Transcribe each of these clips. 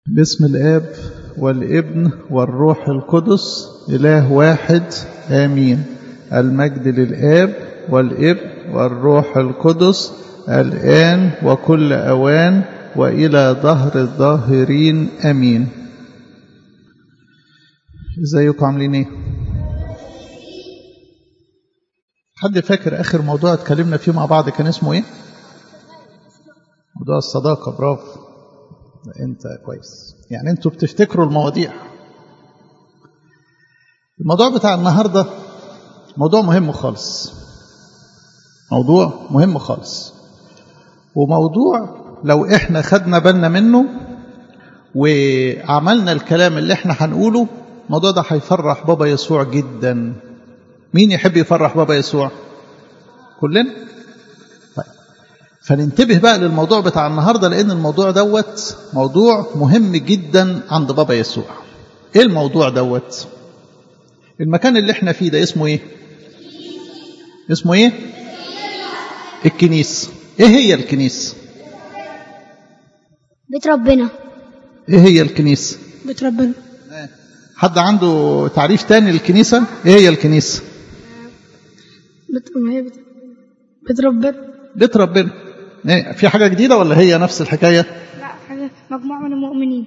باسم الآب والابن والروح القدس إله واحد آمين المجد للآب والابن والروح القدس الآن وكل أوان وإلى ظهر الظاهرين آمين ازيكم عاملين ايه حد فاكر اخر موضوع اتكلمنا فيه مع بعض كان اسمه ايه موضوع الصداقه برافو انت كويس يعني انتوا بتفتكروا المواضيع الموضوع بتاع النهارده موضوع مهم خالص موضوع مهم خالص وموضوع لو احنا خدنا بالنا منه وعملنا الكلام اللي احنا هنقوله الموضوع ده هيفرح بابا يسوع جدا مين يحب يفرح بابا يسوع كلنا طيب فننتبه بقى للموضوع بتاع النهارده لان الموضوع دوت موضوع مهم جدا عند بابا يسوع ايه الموضوع دوت المكان اللي احنا فيه ده اسمه ايه اسمه ايه الكنيسه ايه هي الكنيسه بيت ربنا ايه هي الكنيسه بيت ربنا حد عنده تعريف تاني للكنيسه ايه هي الكنيسه بيت هي بيت بيت ربنا بيت ربنا إيه، في حاجه جديده ولا هي نفس الحكايه لا حاجة مجموعة من المؤمنين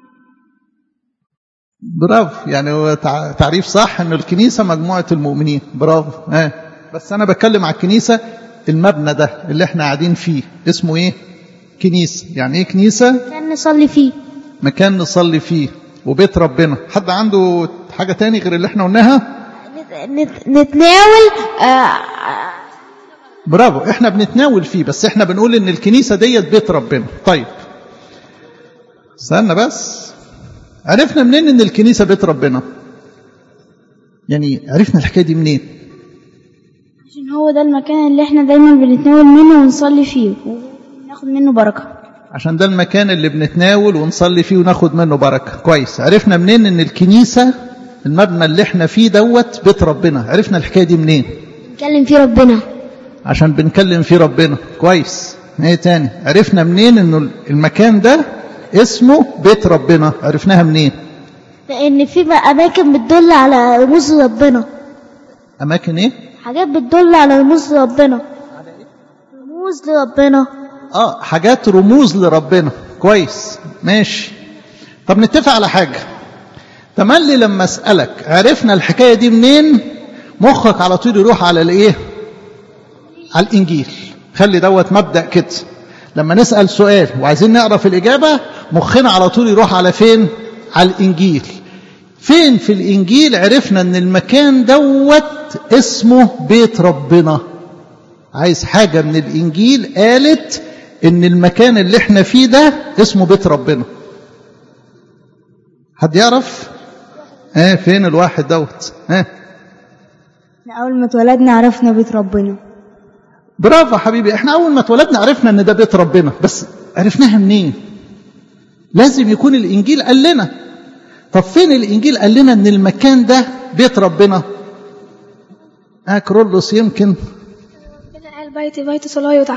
برافو يعني هو تع- تعريف صح ان الكنيسه مجموعه المؤمنين برافو اه بس انا بتكلم على الكنيسه المبنى ده اللي احنا قاعدين فيه اسمه ايه كنيسه يعني ايه كنيسه كان نصلي فيه مكان نصلي فيه وبيت ربنا حد عنده حاجه تاني غير اللي احنا قلناها نت- نتناول آه، برافو احنا بنتناول فيه بس احنا بنقول ان الكنيسه ديت بيت ربنا طيب استنى بس عرفنا منين ان الكنيسه بيت ربنا يعني عرفنا الحكايه دي منين عشان هو ده المكان اللي احنا دايما بنتناول منه ونصلي فيه وناخد منه بركة عشان ده المكان اللي بنتناول ونصلي فيه وناخد منه بركه كويس عرفنا منين ان الكنيسه المبنى اللي احنا فيه دوت بيت ربنا عرفنا الحكايه دي منين نتكلم فيه ربنا عشان بنكلم فيه ربنا كويس ايه تاني عرفنا منين انه المكان ده اسمه بيت ربنا عرفناها منين لأن في بقى أماكن بتدل على رموز ربنا اماكن ايه حاجات بتدل على رموز ربنا رموز لربنا اه حاجات رموز لربنا كويس ماشي طب نتفق على حاجه تملي لما اسالك عرفنا الحكايه دي منين مخك على طول يروح على الايه على الانجيل خلي دوت مبدا كده لما نسال سؤال وعايزين نعرف الاجابه مخنا على طول يروح على فين على الانجيل فين في الانجيل عرفنا ان المكان دوت اسمه بيت ربنا عايز حاجة من الإنجيل قالت إن المكان اللي إحنا فيه ده اسمه بيت ربنا حد يعرف؟ ها فين الواحد دوت؟ ها أول ما اتولدنا عرفنا بيت ربنا برافو حبيبي احنا أول ما اتولدنا عرفنا إن ده بيت ربنا بس عرفناها منين؟ لازم يكون الإنجيل قال لنا طب فين الإنجيل قال لنا إن المكان ده بيت ربنا؟ آه كرولوس يمكن كده قال بيت بيت صلاة يدعى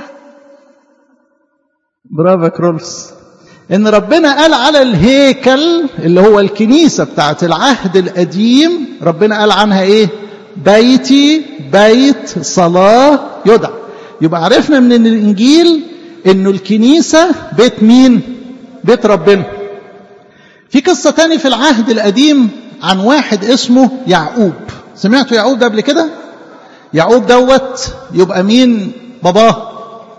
برافو يا كرولس ان ربنا قال على الهيكل اللي هو الكنيسه بتاعت العهد القديم ربنا قال عنها ايه بيتي بيت صلاه يدعى يبقى عرفنا من الانجيل انه الكنيسه بيت مين بيت ربنا في قصه تاني في العهد القديم عن واحد اسمه يعقوب سمعتوا يعقوب ده قبل كده يعقوب دوت يبقى مين باباه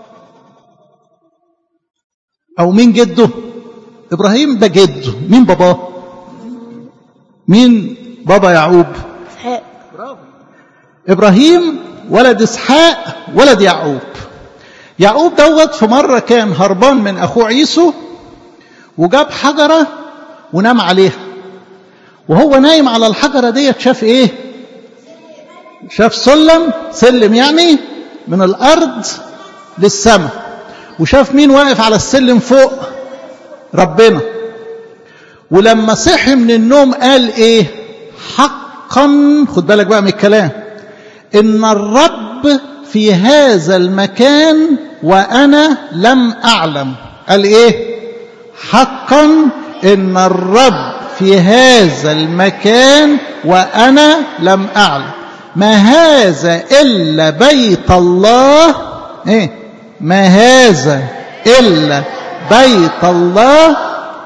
أو مين جده إبراهيم ده جده مين باباه مين بابا يعقوب إسحاق إبراهيم ولد إسحاق ولد يعقوب يعقوب دوت في مرة كان هربان من أخوه عيسو وجاب حجرة ونام عليها وهو نايم على الحجرة ديت شاف إيه شاف سلم سلم يعني من الأرض للسماء وشاف مين واقف على السلم فوق ربنا ولما صحي من النوم قال ايه حقا خد بالك بقى من الكلام ان الرب في هذا المكان وانا لم اعلم قال ايه حقا إن الرب في هذا المكان وأنا لم أعلم ما هذا إلا بيت الله إيه ما هذا إلا بيت الله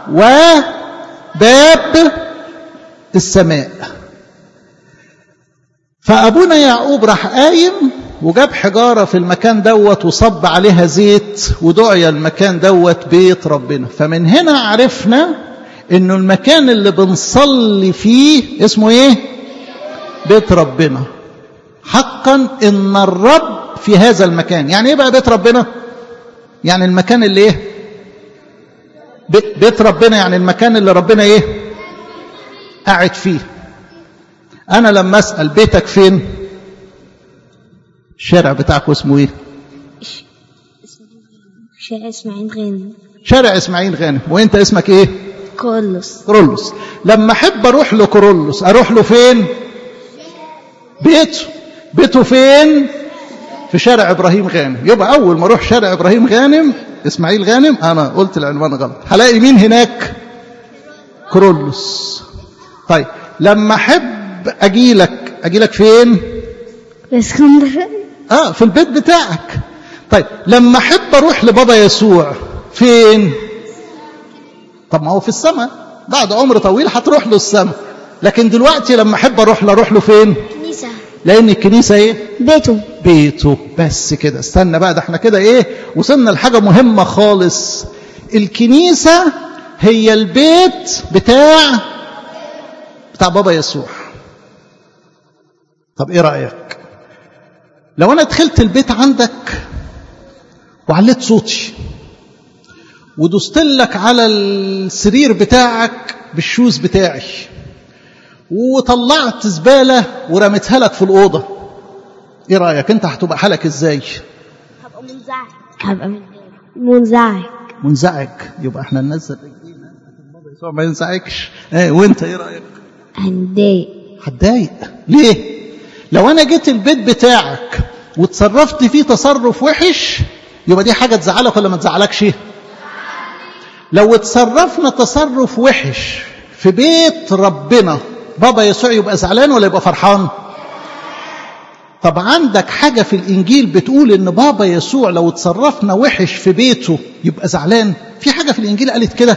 وباب السماء فأبونا يعقوب راح قايم وجاب حجارة في المكان دوت وصب عليها زيت ودعي المكان دوت بيت ربنا فمن هنا عرفنا انه المكان اللي بنصلي فيه اسمه ايه بيت ربنا حقا ان الرب في هذا المكان يعني ايه بقى بيت ربنا يعني المكان اللي ايه بيت ربنا يعني المكان اللي ربنا ايه قاعد فيه انا لما اسال بيتك فين الشارع بتاعك اسمه ايه شارع اسماعيل غانم شارع اسماعيل غانم وانت اسمك ايه كولوس كورولوس لما احب اروح لكورولوس اروح له فين بيته بيته فين في شارع ابراهيم غانم يبقى اول ما اروح شارع ابراهيم غانم اسماعيل غانم انا قلت العنوان غلط هلاقي مين هناك كورولوس طيب لما احب اجي لك اجي لك فين اسكندريه اه في البيت بتاعك طيب لما احب اروح لبابا يسوع فين طب ما هو في السماء بعد عمر طويل هتروح له السماء لكن دلوقتي لما احب اروح له اروح له فين كنيسه لان الكنيسه ايه بيته بيته بس كده استنى بقى ده احنا كده ايه وصلنا لحاجه مهمه خالص الكنيسه هي البيت بتاع بتاع بابا يسوع طب ايه رايك لو انا دخلت البيت عندك وعليت صوتي ودوست لك على السرير بتاعك بالشوز بتاعي وطلعت زباله ورميتها لك في الاوضه ايه رايك انت هتبقى حالك ازاي هبقى منزعج هبقى منزعج منزعج يبقى احنا ننزل رجلينا عشان بابا يسوع ما ينزعجش ايه وانت ايه رايك هنضايق هتضايق ليه لو انا جيت البيت بتاعك وتصرفت فيه تصرف وحش يبقى دي حاجه تزعلك ولا ما تزعلكش لو اتصرفنا تصرف وحش في بيت ربنا بابا يسوع يبقى زعلان ولا يبقى فرحان طب عندك حاجة في الإنجيل بتقول إن بابا يسوع لو اتصرفنا وحش في بيته يبقى زعلان في حاجة في الإنجيل قالت كده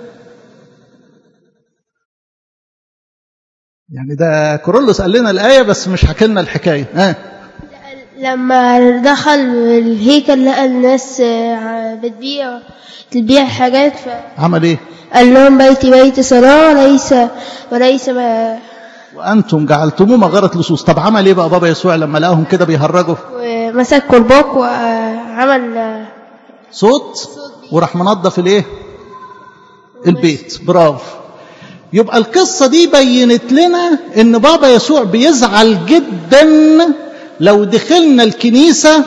يعني ده كورولوس قال لنا الآية بس مش حكى لنا الحكاية آه. لما دخل الهيكل لقى الناس بتبيع تبيع حاجات عمل إيه فقال لهم بيتي بيت صلاة وليس وليس ما وأنتم جعلتموه مغارة لصوص طب عمل إيه بقى بابا يسوع لما لقاهم كده بيهرجوا ومسك كرباج وعمل صوت وراح منظف الايه البيت برافو يبقى القصة دي بينت لنا ان بابا يسوع بيزعل جدا لو دخلنا الكنيسة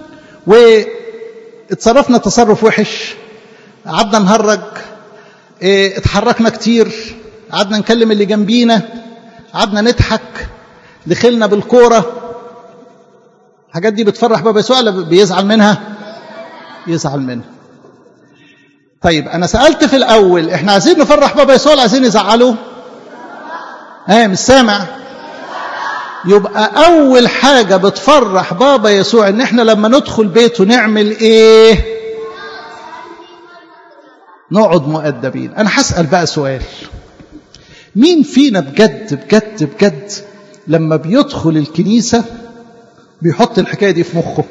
واتصرفنا تصرف وحش قعدنا نهرج اه اتحركنا كتير قعدنا نكلم اللي جنبينا قعدنا نضحك دخلنا بالكورة الحاجات دي بتفرح بابا يسوع ولا بيزعل منها يزعل منها طيب انا سالت في الاول احنا عايزين نفرح بابا يسوع ولا عايزين نزعله ايه مش سامع يبقى اول حاجه بتفرح بابا يسوع ان احنا لما ندخل بيته نعمل ايه نقعد مؤدبين انا هسال بقى سؤال مين فينا بجد بجد بجد لما بيدخل الكنيسه بيحط الحكايه دي في مخه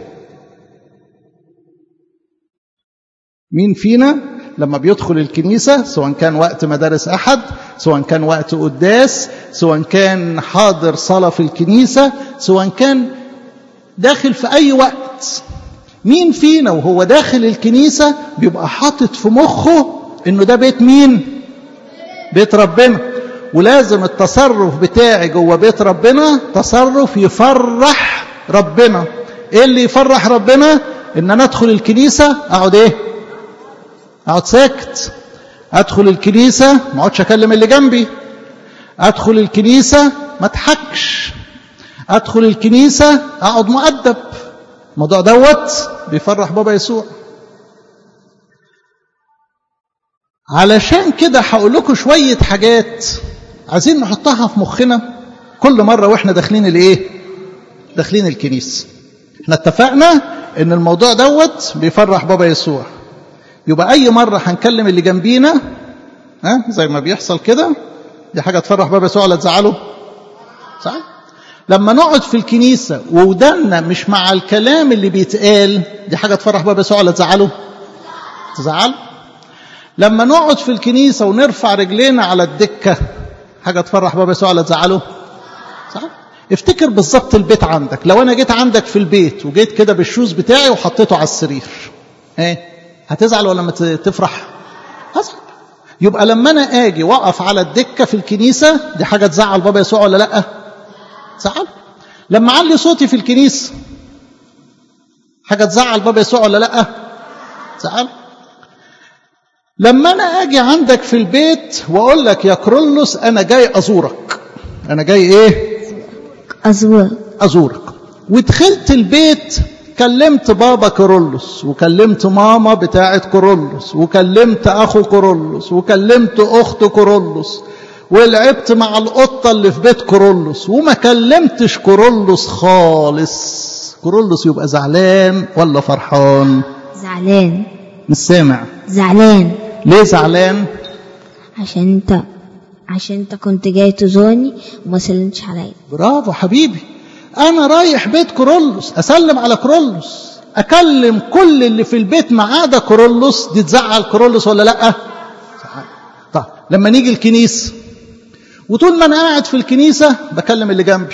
مين فينا لما بيدخل الكنيسة سواء كان وقت مدارس أحد سواء كان وقت قداس سواء كان حاضر صلاة في الكنيسة سواء كان داخل في أي وقت مين فينا وهو داخل الكنيسة بيبقى حاطط في مخه إنه ده بيت مين بيت ربنا ولازم التصرف بتاعي جوه بيت ربنا تصرف يفرح ربنا ايه اللي يفرح ربنا ان انا ادخل الكنيسه اقعد ايه اقعد ساكت ادخل الكنيسه ما اقعدش اكلم اللي جنبي ادخل الكنيسه ما اضحكش ادخل الكنيسه اقعد مؤدب الموضوع دوت بيفرح بابا يسوع علشان كده هقول لكم شوية حاجات عايزين نحطها في مخنا كل مرة واحنا داخلين الايه داخلين الكنيسة احنا اتفقنا ان الموضوع دوت بيفرح بابا يسوع يبقى اي مرة هنكلم اللي جنبينا ها زي ما بيحصل كده دي حاجة تفرح بابا يسوع ولا تزعله صح لما نقعد في الكنيسة وودنا مش مع الكلام اللي بيتقال دي حاجة تفرح بابا يسوع ولا تزعله تزعله لما نقعد في الكنيسة ونرفع رجلينا على الدكة حاجة تفرح بابا يسوع ولا تزعله صح افتكر بالظبط البيت عندك لو انا جيت عندك في البيت وجيت كده بالشوز بتاعي وحطيته على السرير ايه هتزعل ولا ما تفرح هزعل يبقى لما انا اجي واقف على الدكه في الكنيسه دي حاجه تزعل بابا يسوع ولا لا تزعل لما علي صوتي في الكنيسه حاجه تزعل بابا يسوع ولا لا تزعل لما انا اجي عندك في البيت واقول لك يا كرولوس انا جاي ازورك انا جاي ايه أزور ازورك ودخلت البيت كلمت بابا كورولوس وكلمت ماما بتاعة كورولوس وكلمت أخو كورولوس وكلمت أخت كورولوس ولعبت مع القطة اللي في بيت كورولوس وما كلمتش كورولوس خالص كورولوس يبقى زعلان ولا فرحان زعلان مش سامع زعلان ليه زعلان عشان انت عشان انت كنت جاي تزورني وما سلمتش عليا برافو حبيبي انا رايح بيت كورولوس اسلم على كورولوس اكلم كل اللي في البيت ما عدا كورولوس دي تزعل كورولوس ولا لا طيب لما نيجي الكنيسه وطول ما انا قاعد في الكنيسه بكلم اللي جنبي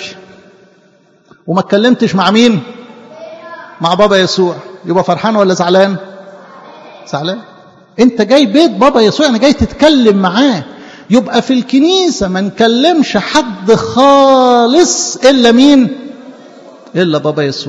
وما اتكلمتش مع مين مع بابا يسوع يبقى فرحان ولا زعلان زعلان انت جاي بيت بابا يسوع انا جاي تتكلم معاه يبقى في الكنيسة ما نكلمش حد خالص إلا مين إلا بابا يسوع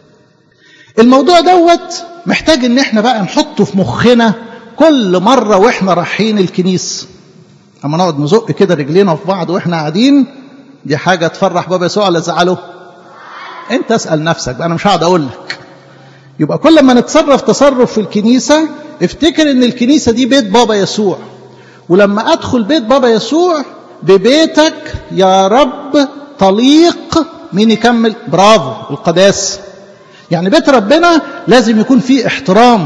الموضوع دوت محتاج ان احنا بقى نحطه في مخنا كل مرة واحنا رايحين الكنيسة اما نقعد نزق كده رجلينا في بعض واحنا قاعدين دي حاجة تفرح بابا يسوع ولا تزعله انت اسأل نفسك بقى انا مش هقعد اقول لك يبقى كل ما نتصرف تصرف في الكنيسة افتكر ان الكنيسة دي بيت بابا يسوع ولما ادخل بيت بابا يسوع ببيتك يا رب طليق مين يكمل برافو القداسة يعني بيت ربنا لازم يكون فيه احترام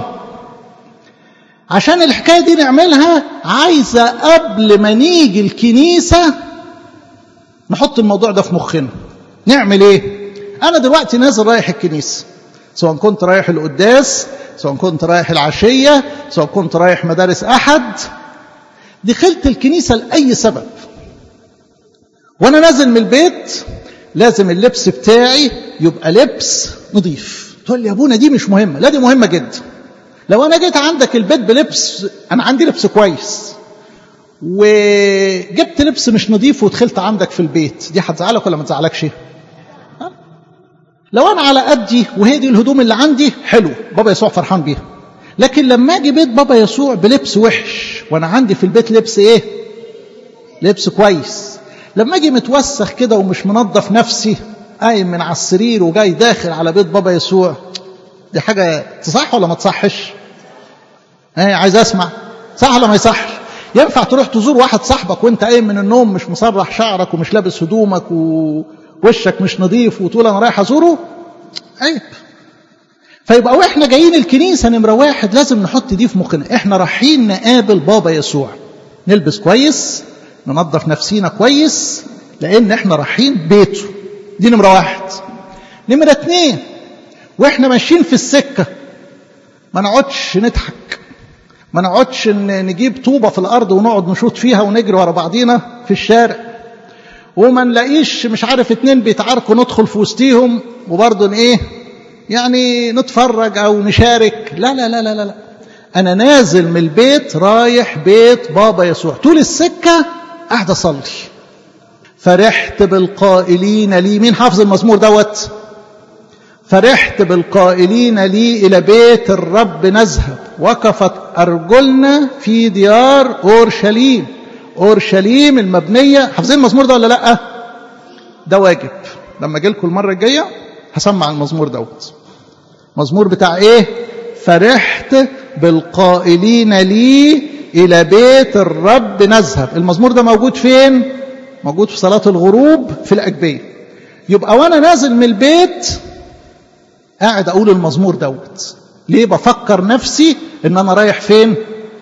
عشان الحكاية دي نعملها عايزة قبل ما نيجي الكنيسة نحط الموضوع ده في مخنا نعمل ايه انا دلوقتي نازل رايح الكنيسة سواء كنت رايح القداس سواء كنت رايح العشية سواء كنت رايح مدارس أحد دخلت الكنيسة لأي سبب وأنا نازل من البيت لازم اللبس بتاعي يبقى لبس نظيف تقول لي يا ابونا دي مش مهمة لا دي مهمة جدا لو أنا جيت عندك البيت بلبس أنا عندي لبس كويس وجبت لبس مش نظيف ودخلت عندك في البيت دي هتزعلك ولا ما تزعلكش لو أنا على قدي وهي دي الهدوم اللي عندي حلو بابا يسوع فرحان بيها لكن لما اجي بيت بابا يسوع بلبس وحش وانا عندي في البيت لبس ايه لبس كويس لما اجي متوسخ كده ومش منظف نفسي قايم من على السرير وجاي داخل على بيت بابا يسوع دي حاجة تصح ولا ما تصحش ايه عايز اسمع صح ولا ما يصحش ينفع تروح تزور واحد صاحبك وانت قايم من النوم مش مسرح شعرك ومش لابس هدومك ووشك مش نظيف وتقول انا رايح ازوره عيب فيبقى واحنا جايين الكنيسه نمره واحد لازم نحط دي في مخنا احنا رايحين نقابل بابا يسوع نلبس كويس ننظف نفسينا كويس لان احنا رايحين بيته دي نمره واحد نمره اتنين واحنا ماشيين في السكه ما نقعدش نضحك ما نقعدش نجيب طوبه في الارض ونقعد نشوط فيها ونجري ورا بعضينا في الشارع وما نلاقيش مش عارف اتنين بيتعاركوا ندخل في وسطيهم وبرضه ايه يعني نتفرج او نشارك لا لا لا لا لا انا نازل من البيت رايح بيت بابا يسوع طول السكه قاعد اصلي فرحت بالقائلين لي مين حافظ المزمور دوت فرحت بالقائلين لي الى بيت الرب نذهب وقفت ارجلنا في ديار اورشليم اورشليم المبنيه حافظين المزمور ده ولا لا ده واجب لما اجي لكم المره الجايه هسمع المزمور دوت مزمور بتاع ايه فرحت بالقائلين لي إلى بيت الرب نذهب المزمور ده موجود فين موجود في صلاة الغروب في الأجبية يبقى وأنا نازل من البيت قاعد أقول المزمور دوت ليه بفكر نفسي إن أنا رايح فين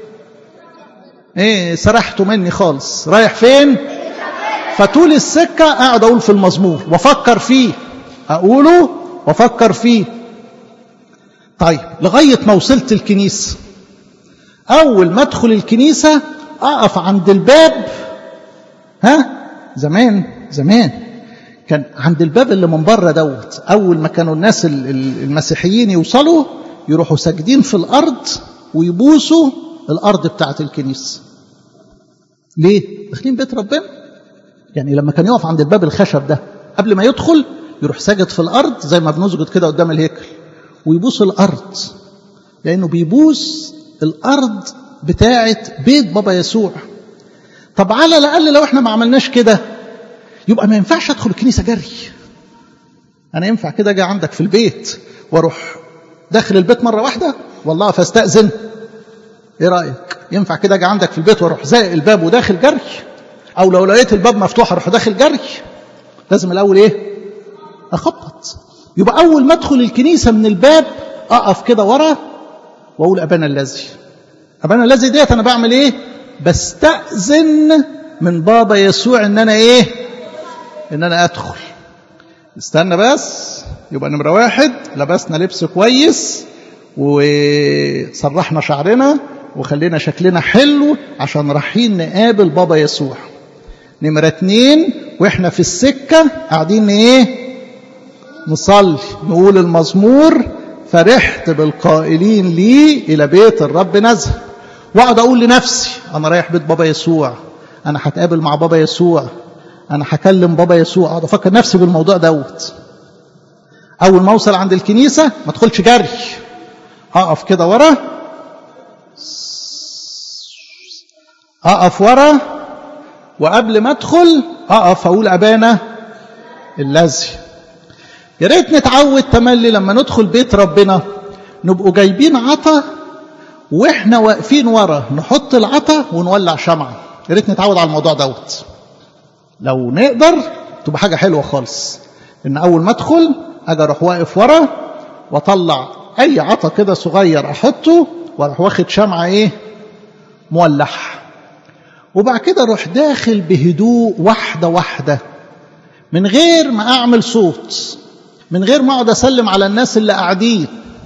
ايه سرحتوا مني خالص رايح فين فطول السكة قاعد أقول في المزمور وأفكر فيه أقوله وأفكر فيه طيب لغاية ما وصلت الكنيسة أول ما أدخل الكنيسة أقف عند الباب ها زمان زمان كان عند الباب اللي من بره دوت أول ما كانوا الناس المسيحيين يوصلوا يروحوا ساجدين في الأرض ويبوسوا الأرض بتاعت الكنيسة ليه؟ داخلين بيت ربنا يعني لما كان يقف عند الباب الخشب ده قبل ما يدخل يروح ساجد في الأرض زي ما بنسجد كده قدام الهيكل ويبوس الأرض لأنه بيبوس الأرض بتاعة بيت بابا يسوع طب على الأقل لو احنا ما عملناش كده يبقى ما ينفعش أدخل الكنيسة جري أنا ينفع كده أجي عندك في البيت وأروح داخل البيت مرة واحدة والله فاستأذن إيه رأيك ينفع كده أجي عندك في البيت وأروح زائق الباب وداخل جري أو لو لقيت الباب مفتوح أروح داخل جري لازم الأول إيه أخبط يبقى أول ما أدخل الكنيسة من الباب أقف كده ورا وأقول أبانا الذي أبانا الذي ديت أنا بعمل إيه بستأذن من بابا يسوع إن أنا إيه إن أنا أدخل استنى بس يبقى نمرة واحد لبسنا لبس كويس وصرحنا شعرنا وخلينا شكلنا حلو عشان رايحين نقابل بابا يسوع نمرة اتنين واحنا في السكة قاعدين ايه نصلي نقول المزمور فرحت بالقائلين لي إلى بيت الرب نذهب واقعد أقول لنفسي أنا رايح بيت بابا يسوع أنا هتقابل مع بابا يسوع أنا هكلم بابا يسوع أقعد أفكر نفسي بالموضوع دوت أول ما أوصل عند الكنيسة ما أدخلش جري أقف كده ورا أقف ورا وقبل ما أدخل أقف أقول أبانا الذي يا ريت نتعود تملي لما ندخل بيت ربنا نبقوا جايبين عطا واحنا واقفين ورا نحط العطا ونولع شمعة يا ريت نتعود على الموضوع دوت لو نقدر تبقى حاجة حلوة خالص ان اول ما ادخل اجي اروح واقف ورا واطلع اي عطا كده صغير احطه واروح واخد شمعة ايه مولعها وبعد كده اروح داخل بهدوء واحدة واحدة من غير ما اعمل صوت من غير ما اقعد اسلم على الناس اللي قاعدين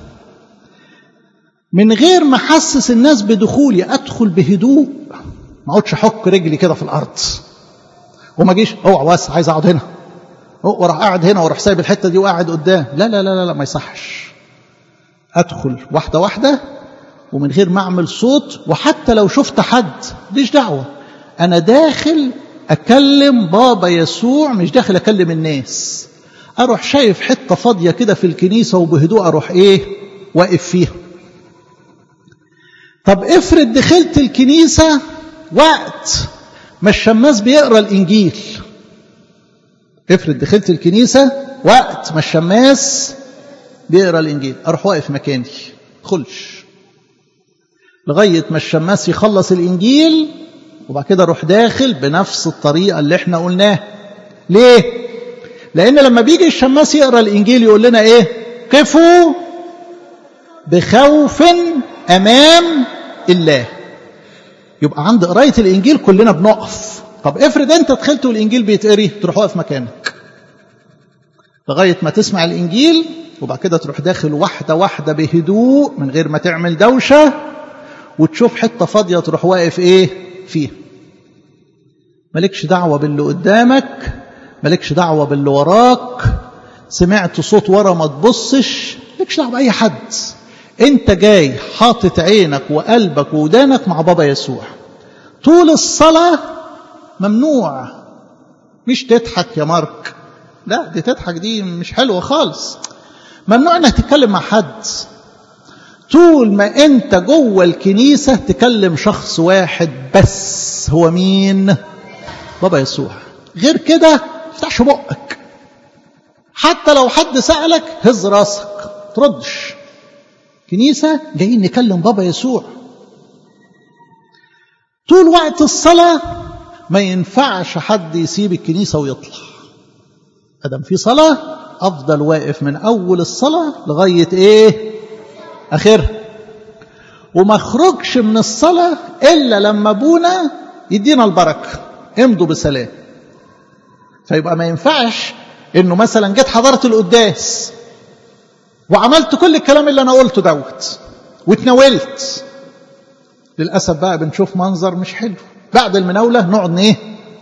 من غير ما احسس الناس بدخولي ادخل بهدوء ما اقعدش احك رجلي كده في الارض وما اجيش اوعى بس عايز اقعد هنا واروح قاعد هنا واروح سايب الحته دي وقاعد قدام لا لا لا لا, لا ما يصحش ادخل واحده واحده ومن غير ما اعمل صوت وحتى لو شفت حد ليش دعوه انا داخل اكلم بابا يسوع مش داخل اكلم الناس اروح شايف حته فاضيه كده في الكنيسه وبهدوء اروح ايه واقف فيها طب افرض دخلت الكنيسه وقت ما الشماس بيقرا الانجيل افرض دخلت الكنيسه وقت ما الشماس بيقرا الانجيل اروح واقف مكاني خلش لغايه ما الشماس يخلص الانجيل وبعد كده اروح داخل بنفس الطريقه اللي احنا قلناها ليه لان لما بيجي الشماس يقرا الانجيل يقول لنا ايه قفوا بخوف امام الله يبقى عند قرايه الانجيل كلنا بنقف طب افرض انت دخلت والانجيل بيتقري تروح واقف مكانك لغايه ما تسمع الانجيل وبعد كده تروح داخل واحده واحده بهدوء من غير ما تعمل دوشه وتشوف حته فاضيه تروح واقف ايه فيها مالكش دعوه باللي قدامك مالكش دعوه باللي وراك سمعت صوت ورا ما تبصش مالكش دعوه باي حد انت جاي حاطط عينك وقلبك ودانك مع بابا يسوع طول الصلاه ممنوع مش تضحك يا مارك لا دي تضحك دي مش حلوه خالص ممنوع انك تتكلم مع حد طول ما انت جوه الكنيسه تكلم شخص واحد بس هو مين بابا يسوع غير كده افتحش بقك حتى لو حد سالك هز راسك تردش كنيسه جايين نكلم بابا يسوع طول وقت الصلاة ما ينفعش حد يسيب الكنيسة ويطلع ادم في صلاة افضل واقف من اول الصلاة لغاية ايه اخرها وما اخرجش من الصلاة الا لما ابونا يدينا البركة امضوا بسلام فيبقى ما ينفعش انه مثلا جيت حضرت القداس وعملت كل الكلام اللي انا قلته دوت واتناولت للاسف بقى بنشوف منظر مش حلو بعد المناوله نقعد ايه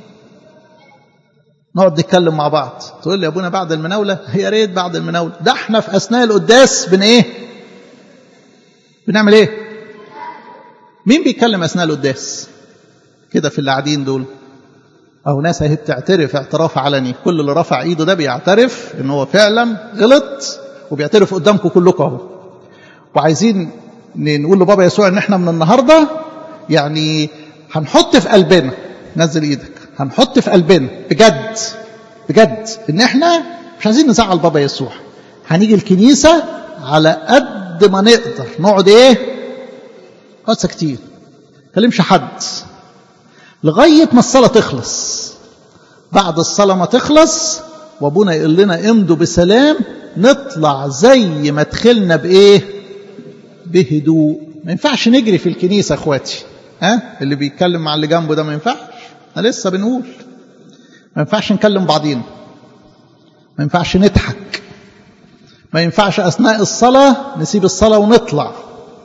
نقعد نتكلم مع بعض تقول لي يا ابونا بعد المناوله يا ريت بعد المناوله ده احنا في اثناء القداس بن ايه بنعمل ايه مين بيتكلم اثناء القداس كده في اللي قاعدين دول اهو ناس اهي بتعترف اعتراف علني كل اللي رفع ايده ده بيعترف ان هو فعلا غلط وبيعترف قدامكم كلكم اهو وعايزين نقول لبابا يسوع ان احنا من النهارده يعني هنحط في قلبنا نزل ايدك هنحط في قلبنا بجد بجد ان احنا مش عايزين نزعل بابا يسوع هنيجي الكنيسه على قد ما نقدر نقعد ايه نقعد ساكتين كلمش حد لغايه ما الصلاه تخلص بعد الصلاه ما تخلص وابونا يقول لنا امضوا بسلام نطلع زي ما دخلنا بايه بهدوء ما ينفعش نجري في الكنيسه اخواتي ها اللي بيتكلم مع اللي جنبه ده ما ينفعش احنا لسه بنقول ما ينفعش نكلم بعضينا ما ينفعش نضحك ما ينفعش اثناء الصلاه نسيب الصلاه ونطلع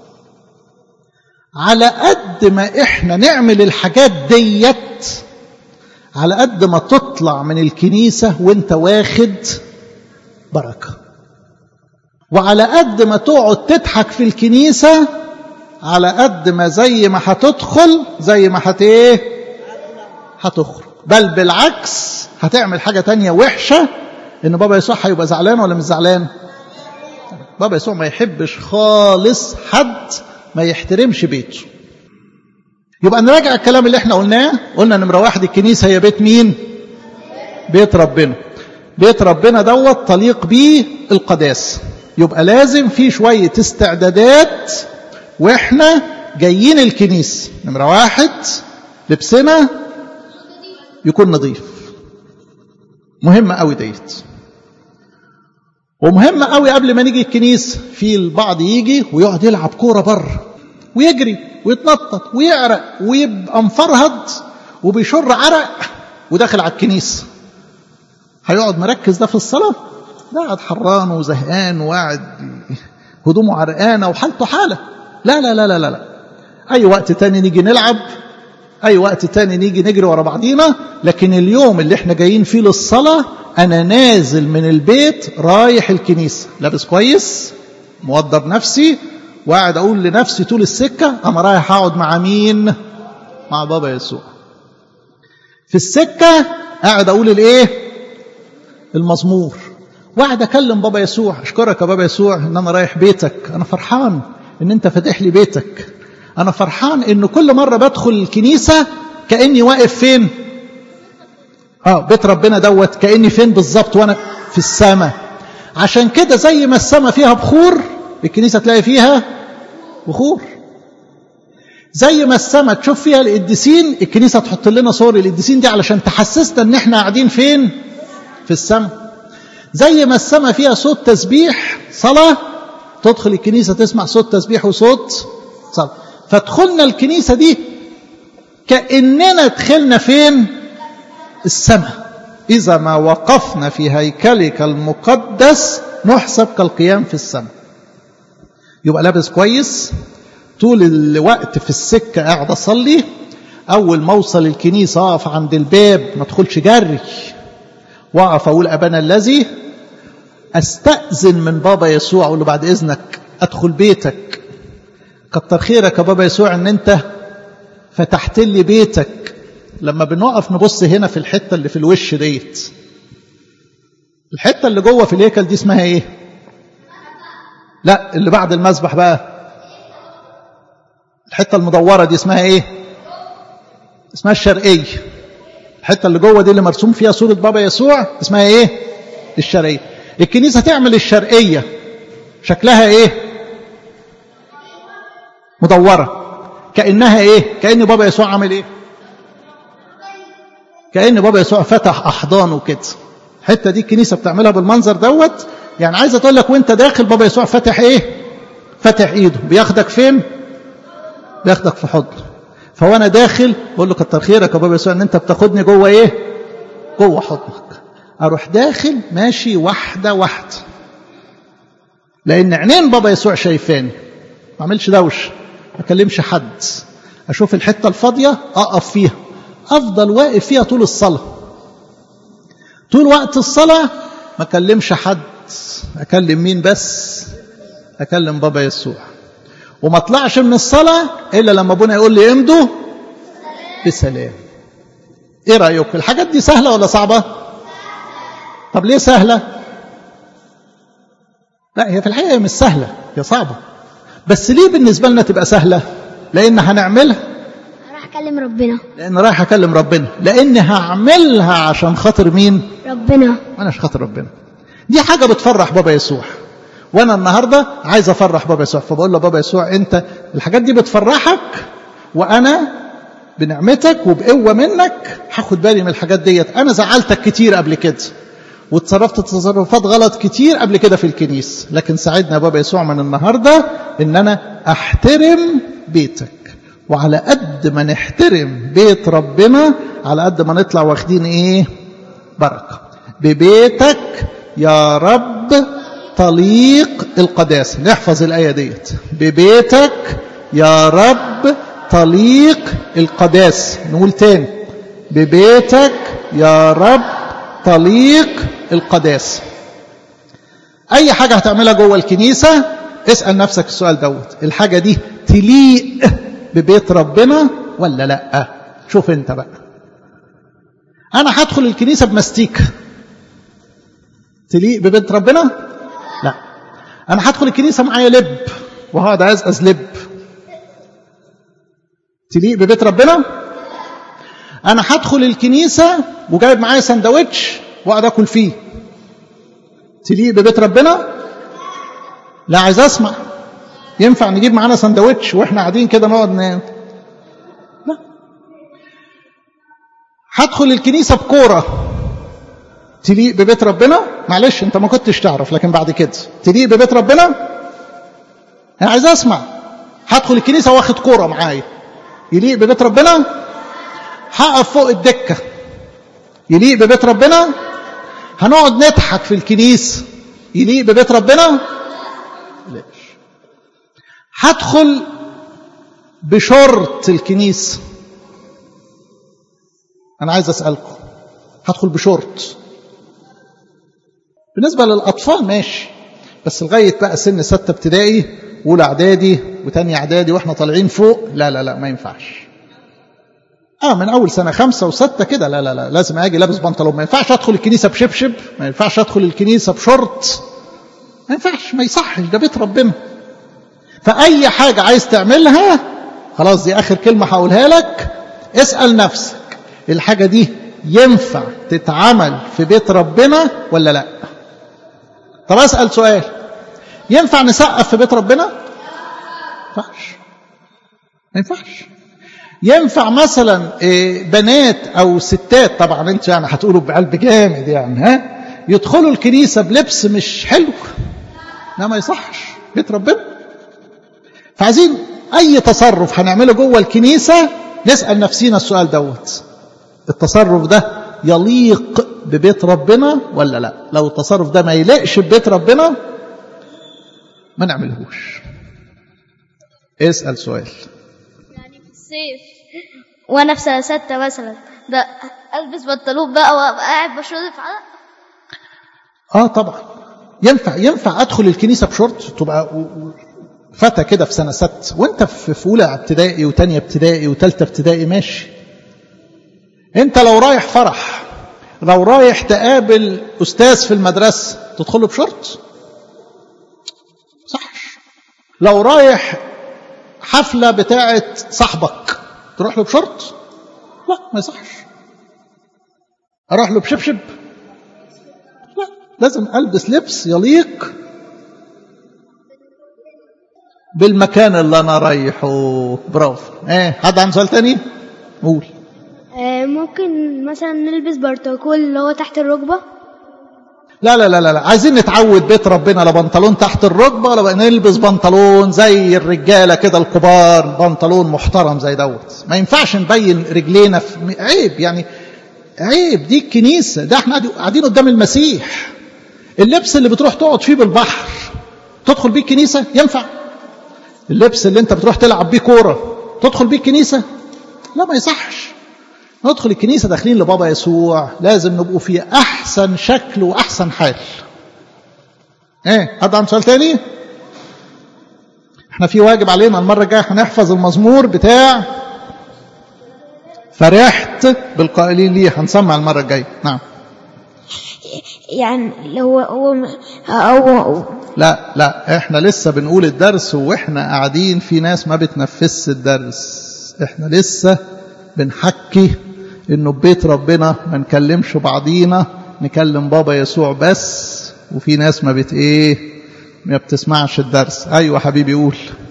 على قد ما احنا نعمل الحاجات ديت على قد ما تطلع من الكنيسه وانت واخد بركه وعلى قد ما تقعد تضحك في الكنيسه على قد ما زي ما هتدخل زي ما هت ايه هتخرج بل بالعكس هتعمل حاجة تانية وحشة ان بابا يسوع هيبقى زعلان ولا مش زعلان بابا يسوع ما يحبش خالص حد ما يحترمش بيته يبقى نراجع الكلام اللي احنا قلناه قلنا نمرة واحد الكنيسة هي بيت مين بيت ربنا بيت ربنا دوت طليق بيه القداسة يبقى لازم في شوية استعدادات واحنا جايين الكنيسة نمرة واحد لبسنا يكون نظيف مهمة قوي ديت ومهمة قوي قبل ما نيجي الكنيسة في البعض يجي ويقعد يلعب كورة بره ويجري ويتنطط ويعرق ويبقى مفرهد وبيشر عرق وداخل على الكنيسة هيقعد مركز ده في الصلاة ده قاعد حران وزهقان وقاعد هدومه عرقانة وحالته حالة لا لا لا لا لا أي وقت تاني نيجي نلعب أي وقت تاني نيجي نجري ورا بعضينا لكن اليوم اللي احنا جايين فيه للصلاة أنا نازل من البيت رايح الكنيسة لابس كويس موضب نفسي وقاعد أقول لنفسي طول السكة أنا رايح أقعد مع مين مع بابا يسوع في السكة قاعد أقول الإيه المزمور وقاعد أكلم بابا يسوع أشكرك يا بابا يسوع إن أنا رايح بيتك أنا فرحان إن أنت فاتح لي بيتك أنا فرحان إن كل مرة بدخل الكنيسة كأني واقف فين آه بيت ربنا دوت كأني فين بالظبط وأنا في السماء عشان كده زي ما السماء فيها بخور الكنيسة تلاقي فيها بخور زي ما السماء تشوف فيها القديسين الكنيسة تحط لنا صور القديسين دي علشان تحسسنا ان احنا قاعدين فين في السماء زي ما السماء فيها صوت تسبيح صلاة تدخل الكنيسة تسمع صوت تسبيح وصوت صلاة فدخلنا الكنيسة دي كأننا دخلنا فين السماء إذا ما وقفنا في هيكلك المقدس نحسب كالقيام في السماء يبقى لابس كويس طول الوقت في السكة قاعد أصلي أول ما أوصل الكنيسة أقف عند الباب ما أدخلش جري وأقف أقول أبانا الذي أستأذن من بابا يسوع أقول له بعد إذنك أدخل بيتك كتر خيرك يا بابا يسوع إن أنت فتحت لي بيتك لما بنقف نبص هنا في الحتة اللي في الوش ديت الحتة اللي جوه في الهيكل دي اسمها ايه لا اللي بعد المسبح بقى الحتة المدورة دي اسمها ايه اسمها الشرقية الحتة اللي جوه دي اللي مرسوم فيها صورة بابا يسوع اسمها ايه الشرقية الكنيسة تعمل الشرقية شكلها ايه مدورة كانها ايه كان بابا يسوع عامل ايه كان بابا يسوع فتح احضانه كده الحته دي الكنيسه بتعملها بالمنظر دوت يعني عايزه تقول لك وانت داخل بابا يسوع فاتح ايه فاتح ايده بياخدك فين بياخدك في حضنه فوانا داخل بقول له كتر خيرك يا بابا يسوع ان انت بتاخدني جوه ايه جوه حضنك اروح داخل ماشي واحده واحده لان عينين بابا يسوع شايفاني ما اعملش دوش ما اكلمش حد اشوف الحته الفاضيه اقف فيها افضل واقف فيها طول الصلاه طول وقت الصلاه ما اكلمش حد اكلم مين بس اكلم بابا يسوع وما اطلعش من الصلاه الا لما ابونا يقول لي امضوا بسلام ايه رايكم الحاجات دي سهله ولا صعبه طب ليه سهله لا هي في الحقيقه هي مش سهله هي صعبه بس ليه بالنسبه لنا تبقى سهله لان هنعملها راح اكلم ربنا لان رايح اكلم ربنا لان هعملها عشان خاطر مين ربنا انا عشان خاطر ربنا دي حاجه بتفرح بابا يسوع وانا النهارده عايز افرح بابا يسوع فبقول له بابا يسوع انت الحاجات دي بتفرحك وانا بنعمتك وبقوه منك هاخد بالي من الحاجات ديت انا زعلتك كتير قبل كده وتصرفت تصرفات غلط كتير قبل كده في الكنيس لكن ساعدنا يا بابا يسوع من النهارده ان انا احترم بيتك وعلى قد ما نحترم بيت ربنا على قد ما نطلع واخدين ايه بركه ببيتك يا رب طليق القداسه نحفظ الايه ديت ببيتك يا رب طليق القداسه نقول تاني ببيتك يا رب طليق القداسه اي حاجه هتعملها جوه الكنيسه اسال نفسك السؤال دوت الحاجه دي تليق ببيت ربنا ولا لا شوف انت بقى انا هدخل الكنيسه بمستيك تليق ببيت ربنا لا انا هدخل الكنيسه معايا لب وهقعد ازقز لب تليق ببيت ربنا انا هدخل الكنيسه وجايب معايا سندوتش واقعد اكل فيه تليق ببيت ربنا لا عايز اسمع ينفع نجيب معانا سندوتش واحنا قاعدين كده نقعد ننام لا هدخل الكنيسه بكوره تليق ببيت ربنا معلش انت ما كنتش تعرف لكن بعد كده تليق ببيت ربنا انا عايز اسمع هدخل الكنيسه واخد كوره معايا يليق ببيت ربنا هقف فوق الدكه يليق ببيت ربنا هنقعد نضحك في الكنيسه يليق ببيت ربنا ليش هدخل بشورت الكنيسه انا عايز اسالكم هدخل بشورت بالنسبه للاطفال ماشي بس لغايه بقى سن سته ابتدائي واولى اعدادي وتانية اعدادي واحنا طالعين فوق لا لا لا ما ينفعش اه من اول سنه خمسه وسته كده لا لا لا لازم اجي لابس بنطلون ما ينفعش ادخل الكنيسه بشبشب ما ينفعش ادخل الكنيسه بشورت ما ينفعش ما يصحش ده بيت ربنا فاي حاجه عايز تعملها خلاص دي اخر كلمه هقولها لك اسال نفسك الحاجه دي ينفع تتعمل في بيت ربنا ولا لا طب اسال سؤال ينفع نسقف في بيت ربنا ما ينفعش ما ينفعش ينفع مثلا بنات او ستات طبعا انت يعني هتقولوا بقلب جامد يعني ها يدخلوا الكنيسه بلبس مش حلو لا ما يصحش بيت ربنا فعايزين اي تصرف هنعمله جوه الكنيسه نسال نفسينا السؤال دوت التصرف ده يليق ببيت ربنا ولا لا لو التصرف ده ما يليقش ببيت ربنا ما نعملهوش اسال سؤال يعني في الصيف وانا في سنه سته مثلا ده البس بنطلون بقى وابقى قاعد بشرب على اه طبعا ينفع ينفع ادخل الكنيسه بشورت تبقى فتى كده في سنه ست وانت في اولى ابتدائي وثانيه ابتدائي وثالثه ابتدائي ماشي انت لو رايح فرح لو رايح تقابل استاذ في المدرسه تدخله بشورت صح لو رايح حفله بتاعه صاحبك تروح له بشورت لا ما يصحش اروح له بشبشب لا لازم البس لبس يليق بالمكان اللي انا رايحه برافو ايه حد عنده سؤال تاني قول آه، ممكن مثلا نلبس بنطلون اللي هو تحت الركبة لا لا لا لا لا. عايزين نتعود بيت ربنا لا بنطلون تحت الركبه ولا بقى نلبس بنطلون زي الرجاله كده الكبار بنطلون محترم زي دوت ما ينفعش نبين رجلينا في عيب يعني عيب دي الكنيسه ده احنا قاعدين- قاعدين قدام المسيح اللبس اللي بتروح تقعد فيه بالبحر تدخل بيه الكنيسه ينفع اللبس اللي انت بتروح تلعب بيه كوره تدخل بيه الكنيسه لا ما يصحش ندخل الكنيسة داخلين لبابا يسوع لازم نبقوا في أحسن شكل وأحسن حال ايه حد عنده سؤال تاني احنا في واجب علينا المرة الجاية هنحفظ المزمور بتاع فرحت بالقائلين ليه هنسمع المرة الجاية نعم يعني لو هو هو لا لا احنا لسه بنقول الدرس واحنا قاعدين في ناس ما بتنفذش الدرس احنا لسه بنحكي انه ببيت ربنا ما نكلمش بعضينا نكلم بابا يسوع بس وفي ناس ما بت ايه ما بتسمعش الدرس ايوه حبيبي قول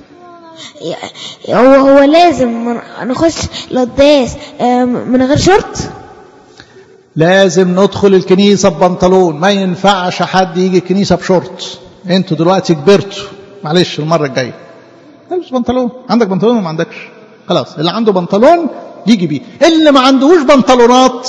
هو هو لازم نخش القداس آه، من غير شرط لازم ندخل الكنيسة ببنطلون ما ينفعش حد يجي الكنيسة بشورت انتوا دلوقتي كبرتوا معلش المرة الجاية البس بنطلون عندك بنطلون ولا ما عندكش خلاص اللي عنده بنطلون يجي بيه اللي ما عندهوش بنطلونات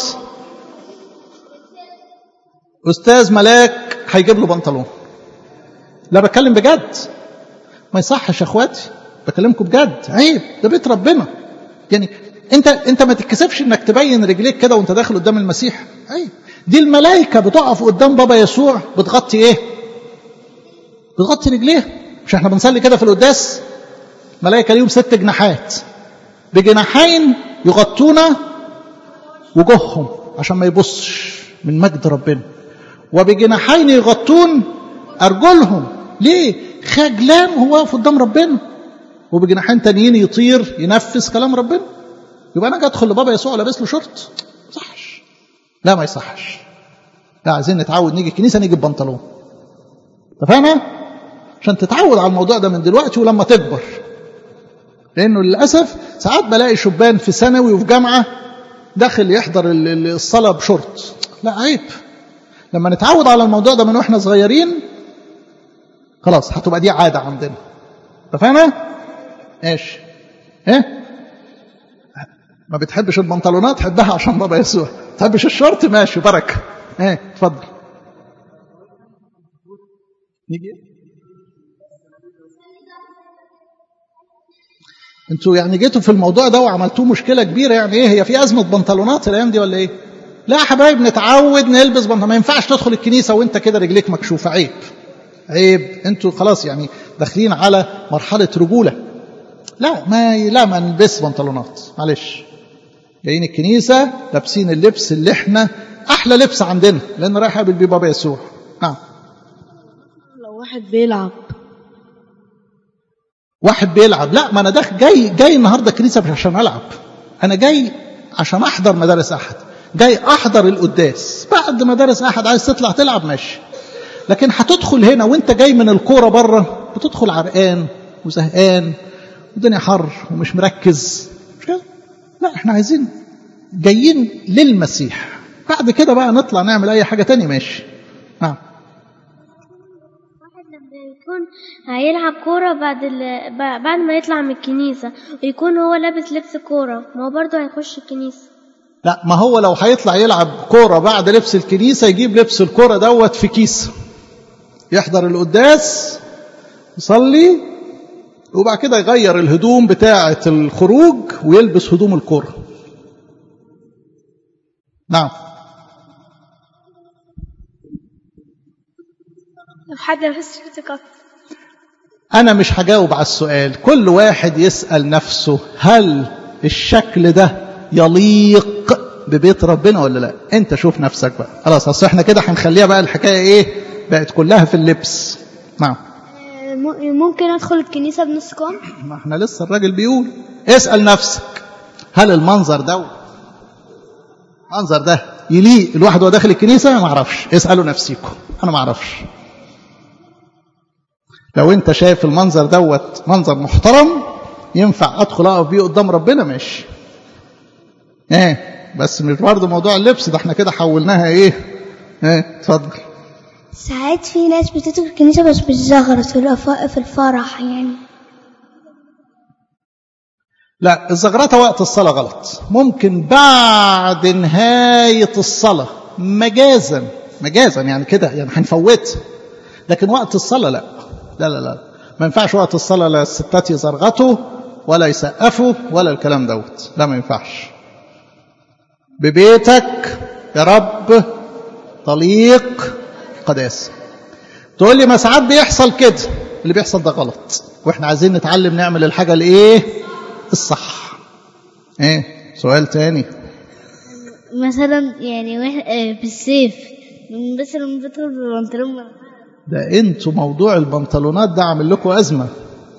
أستاذ ملاك هيجيب له بنطلون لا بتكلم بجد ما يصحش يا اخواتي بكلمكم بجد عيب ده بيت ربنا يعني انت انت ما تتكسفش انك تبين رجليك كده وانت داخل قدام المسيح عيب دي الملائكه بتقف قدام بابا يسوع بتغطي ايه بتغطي رجليه مش احنا بنصلي كده في القداس ملائكه ليهم ست جناحات بجناحين يغطون وجوههم عشان ما يبصش من مجد ربنا وبجناحين يغطون ارجلهم ليه خجلان هو واقف قدام ربنا وبجناحين تانيين يطير ينفذ كلام ربنا يبقى انا اجي ادخل لبابا يسوع لابس له شورت ما يصحش لا ما يصحش لا عايزين نتعود نيجي الكنيسه نيجي ببنطلون اتفقنا عشان تتعود على الموضوع ده من دلوقتي ولما تكبر لانه للاسف ساعات بلاقي شبان في ثانوي وفي جامعه داخل يحضر ال- ال- الصلاه بشورت لا عيب لما نتعود على الموضوع ده من واحنا صغيرين خلاص هتبقى دي عاده عندنا اتفقنا ماشي ايه ما بتحبش البنطلونات حبها عشان بابا يسوع ما تحبش الشورت ماشي بركه ايه اتفضل نيجي انتوا يعني جيتوا في الموضوع ده وعملتوه مشكله كبيره يعني ايه هي في ازمه بنطلونات الايام دي ولا ايه لا يا حبايب نتعود نلبس بنطلون ما ينفعش تدخل الكنيسه وانت كده رجليك مكشوفه عيب عيب انتوا خلاص يعني داخلين على مرحله رجوله لا ما لا ما نلبس بنطلونات معلش جايين الكنيسه لابسين اللبس اللي احنا احلى لبس عندنا لان رايح اقابل بيه بابا يسوع نعم لو واحد بيلعب واحد بيلعب لا ما انا داخل جاي جاي النهارده الكنيسه مش عشان العب انا جاي عشان احضر مدارس احد جاي احضر القداس بعد مدارس احد عايز تطلع تلعب ماشي لكن هتدخل هنا وانت جاي من الكوره بره بتدخل عرقان وزهقان والدنيا حر ومش مركز مش كده لا احنا عايزين جايين للمسيح بعد كده بقى نطلع نعمل اي حاجه تانية ماشي نعم واحد لما يكون هيلعب كورة بعد ال... ب- بعد ما يطلع من الكنيسة ويكون هو لابس لبس كورة ما هو برضه هيخش الكنيسة لا ما هو لو هيطلع يلعب كورة بعد لبس الكنيسة يجيب لبس الكورة دوت في كيس يحضر القداس يصلي وبعد كده يغير الهدوم بتاعة الخروج ويلبس هدوم الكورة نعم لو حد لابس شورت قط أنا مش هجاوب على السؤال كل واحد يسأل نفسه هل الشكل ده يليق ببيت ربنا ولا لا انت شوف نفسك بقى خلاص اصل احنا كده هنخليها بقى الحكايه ايه بقت كلها في اللبس نعم آه، م- ممكن ادخل الكنيسة بنص كم ما احنا لسه الراجل بيقول اسال نفسك هل المنظر ده المنظر ده يليق الواحد وهو داخل الكنيسه ما اعرفش اسالوا نفسيكم انا ما اعرفش لو انت شايف المنظر دوت منظر محترم ينفع ادخل اقف بيه قدام ربنا ماشي ايه بس مش برضه موضوع اللبس ده احنا كده حولناها ايه ايه اتفضل ساعات في ناس بتدخل الكنيسة بس بالزغرة في الأف- في الفرح يعني لا الزغرطة وقت الصلاة غلط ممكن بعد نهاية الصلاة مجازا مجازا يعني كده يعني هنفوتها لكن وقت الصلاة لا لا لا لا ما ينفعش وقت الصلاة لا الستات يزرغطوا ولا يسقفوا ولا الكلام دوت لا ما ينفعش ببيتك يا رب طليق قداسة تقول لي ما ساعات بيحصل كده اللي بيحصل ده غلط واحنا عايزين نتعلم نعمل الحاجة الايه الصح ايه سؤال تاني مثلا يعني واحد آه، في الصيف مثلا بدخل بالبنطلون ده انتوا موضوع البنطلونات ده عامل لكم أزمة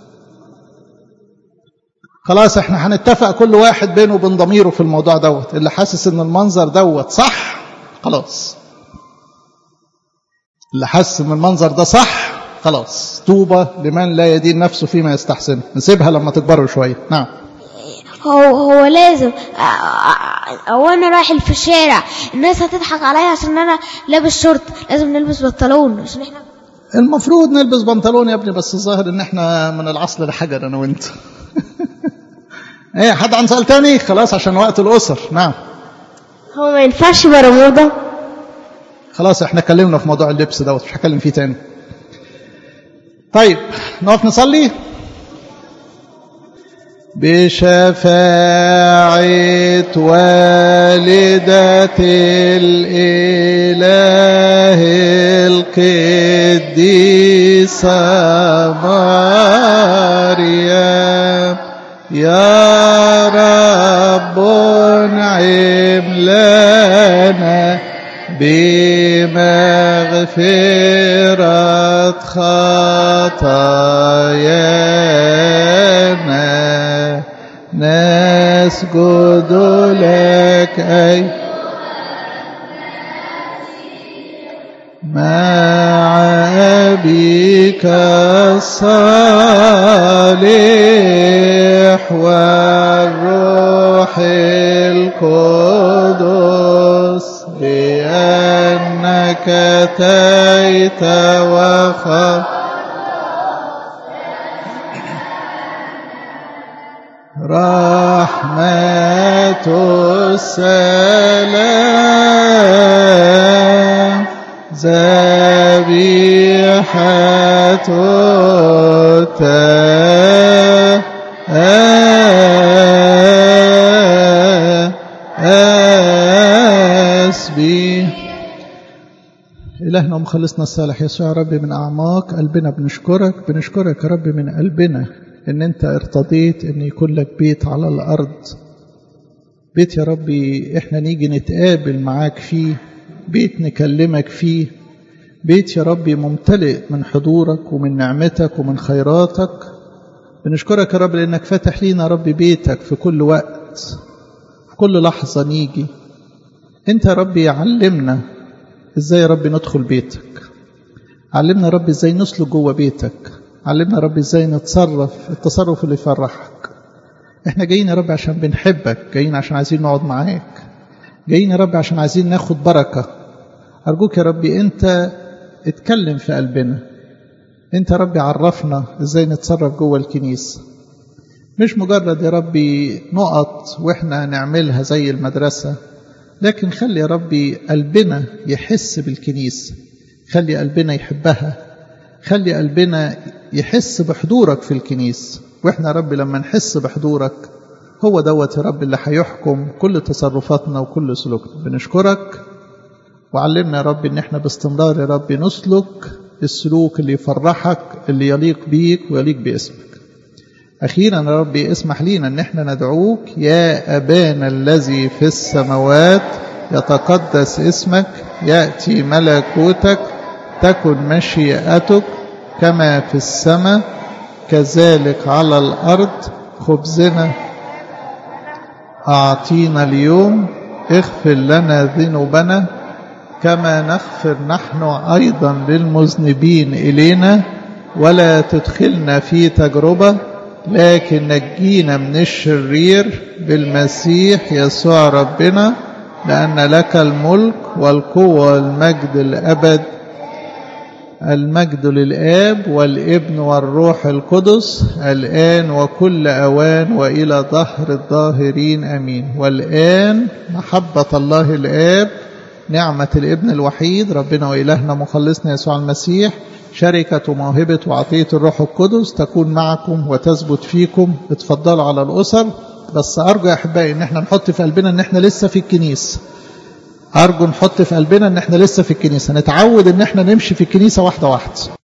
خلاص احنا هنتفق كل واحد بينه وبين ضميره في الموضوع دوت اللي حاسس ان المنظر دوت صح خلاص اللي حاسس ان المنظر ده صح خلاص طوبى لمن لا يدين نفسه فيما يستحسن نسيبها لما تكبروا شوية نعم هو هو لازم او انا رايح في الشارع الناس هتضحك عليا عشان انا لابس شورت لازم نلبس بنطلون عشان احنا المفروض نلبس بنطلون يا ابني بس الظاهر ان احنا من العصر لحجر انا وانت ايه حد عنده سؤال تاني خلاص عشان وقت الاسر نعم هو ما ينفعش برمودا خلاص احنا اتكلمنا في موضوع اللبس دوت مش هتكلم فيه تاني طيب نقف نصلي بشفاعة والدة الإله القديسة مريم يا رب انعم لنا بمغفرة خطايانا نسجد لك أي مع أبيك الصالح والروح القدس بأنك أتيت وخلقت رحمة السلام ذبيحة التسبيح إلهنا ومخلصنا الصالح يسوع يا رب من أعماق قلبنا بنشكرك بنشكرك يا رب من قلبنا إن أنت ارتضيت إن يكون لك بيت على الأرض بيت يا ربي إحنا نيجي نتقابل معاك فيه بيت نكلمك فيه بيت يا ربي ممتلئ من حضورك ومن نعمتك ومن خيراتك بنشكرك يا رب لأنك فاتح لينا يا رب بيتك في كل وقت في كل لحظة نيجي أنت يا ربي علمنا ازاي يا رب ندخل بيتك علمنا يا رب ازاي نسلك جوه بيتك علمنا يا رب ازاي نتصرف التصرف اللي يفرحك احنا جايين يا رب عشان بنحبك جايين عشان عايزين نقعد معاك جايين يا رب عشان عايزين ناخد بركة أرجوك يا ربي أنت اتكلم في قلبنا أنت يا ربي عرفنا ازاي نتصرف جوه الكنيسة مش مجرد يا ربي نقط واحنا نعملها زي المدرسة لكن خلي يا ربي قلبنا يحس بالكنيسة خلي قلبنا يحبها خلي قلبنا يحس بحضورك في الكنيسة واحنا يا ربي لما نحس بحضورك هو دوت يا رب اللي هيحكم كل تصرفاتنا وكل سلوكنا بنشكرك وعلمنا يا رب ان احنا باستمرار يا رب نسلك السلوك اللي يفرحك اللي يليق بيك ويليق باسمك أخيرا يا ربي اسمح لينا أن احنا ندعوك يا أبانا الذي في السماوات يتقدس اسمك يأتي ملكوتك تكن مشيئتك كما في السماء كذلك على الأرض خبزنا أعطينا اليوم اغفر لنا ذنوبنا كما نغفر نحن أيضا للمذنبين إلينا ولا تدخلنا في تجربة لكن نجينا من الشرير بالمسيح يسوع ربنا لأن لك الملك والقوة والمجد الأبد المجد للآب والابن والروح القدس الآن وكل أوان وإلى ظهر الظاهرين أمين والآن محبة الله الآب نعمة الابن الوحيد ربنا وإلهنا مخلصنا يسوع المسيح شركة وموهبة وعطية الروح القدس تكون معكم وتثبت فيكم اتفضلوا على الأسر بس أرجو يا أحبائي إن احنا نحط في قلبنا إن احنا لسه في الكنيسة أرجو نحط في قلبنا إن احنا لسه في الكنيسة نتعود إن احنا نمشي في الكنيسة واحدة واحدة